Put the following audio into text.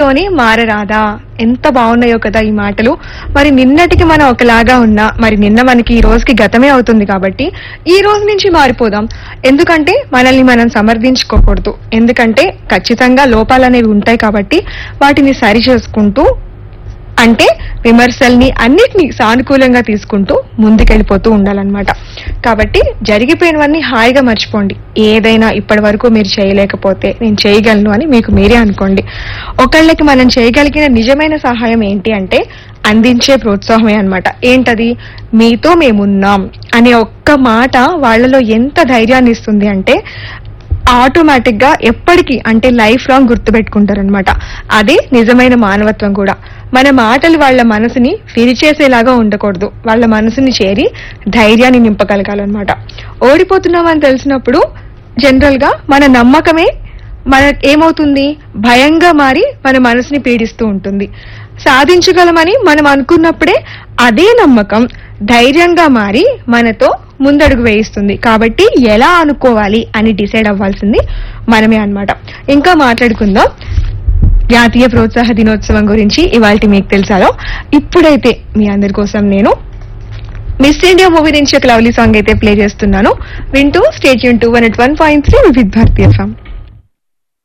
మనసుతోనే మారరాదా ఎంత బాగున్నాయో కదా ఈ మాటలు మరి నిన్నటికి మనం ఒకలాగా ఉన్నా మరి నిన్న మనకి ఈ రోజుకి గతమే అవుతుంది కాబట్టి ఈ రోజు నుంచి మారిపోదాం ఎందుకంటే మనల్ని మనం సమర్థించుకోకూడదు ఎందుకంటే ఖచ్చితంగా లోపాలు అనేవి ఉంటాయి కాబట్టి వాటిని సరి చేసుకుంటూ అంటే విమర్శల్ని అన్నిటినీ సానుకూలంగా తీసుకుంటూ ముందుకెళ్ళిపోతూ ఉండాలన్నమాట కాబట్టి జరిగిపోయినవన్నీ హాయిగా మర్చిపోండి ఏదైనా ఇప్పటి వరకు మీరు చేయలేకపోతే నేను చేయగలను అని మీకు మీరే అనుకోండి ఒకళ్ళకి మనం చేయగలిగిన నిజమైన సహాయం ఏంటి అంటే అందించే ప్రోత్సాహమే అన్నమాట ఏంటది మీతో మేమున్నాం అనే ఒక్క మాట వాళ్ళలో ఎంత ధైర్యాన్ని ఇస్తుంది అంటే ఆటోమేటిక్ గా ఎప్పటికీ అంటే లైఫ్ లాంగ్ గుర్తుపెట్టుకుంటారనమాట అదే నిజమైన మానవత్వం కూడా మన మాటలు వాళ్ళ మనసుని విరిచేసేలాగా ఉండకూడదు వాళ్ళ మనసుని చేరి ధైర్యాన్ని నింపగలగాలన్నమాట ఓడిపోతున్నామని తెలిసినప్పుడు జనరల్ గా మన నమ్మకమే మన ఏమవుతుంది భయంగా మారి మన మనసుని పీడిస్తూ ఉంటుంది సాధించగలమని మనం అనుకున్నప్పుడే అదే నమ్మకం ధైర్యంగా మారి మనతో ముందడుగు వేయిస్తుంది కాబట్టి ఎలా అనుకోవాలి అని డిసైడ్ అవ్వాల్సింది మనమే అన్నమాట ఇంకా మాట్లాడుకుందాం జాతీయ ప్రోత్సాహ దినోత్సవం గురించి ఇవాళ మీకు తెలుసాలో ఇప్పుడైతే మీ అందరి కోసం నేను మిస్ ఇండియా మూవీ నుంచి ఒక లవ్లీ సాంగ్ అయితే ప్లే చేస్తున్నాను వింటూ స్టేట్ యూన్ to one at one point three with భారతీయ ఫామ్